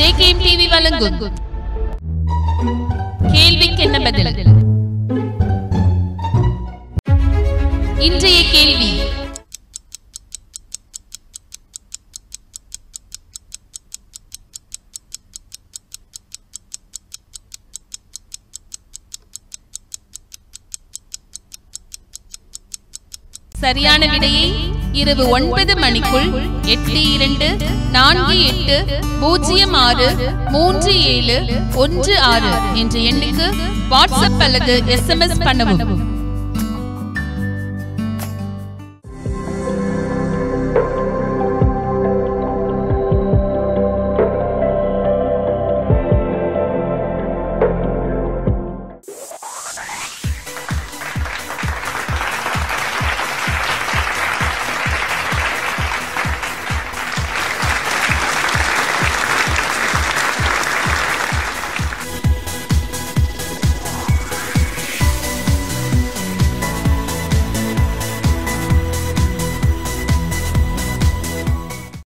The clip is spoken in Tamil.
ஜேகேஎம் டிவி வழங்கும் கேள்விக்கு என்ன பதில் இன்றைய கேள்வி சரியான விடையை இரவு ஒன்பது மணிக்குள் எட்டு இரண்டு நான்கு எட்டு பூஜ்ஜியம் ஆறு மூன்று ஏழு ஒன்று ஆறு என்ற எண்ணுக்கு வாட்ஸ்அப் அல்லது எஸ்எம்எஸ் பண்ணவும்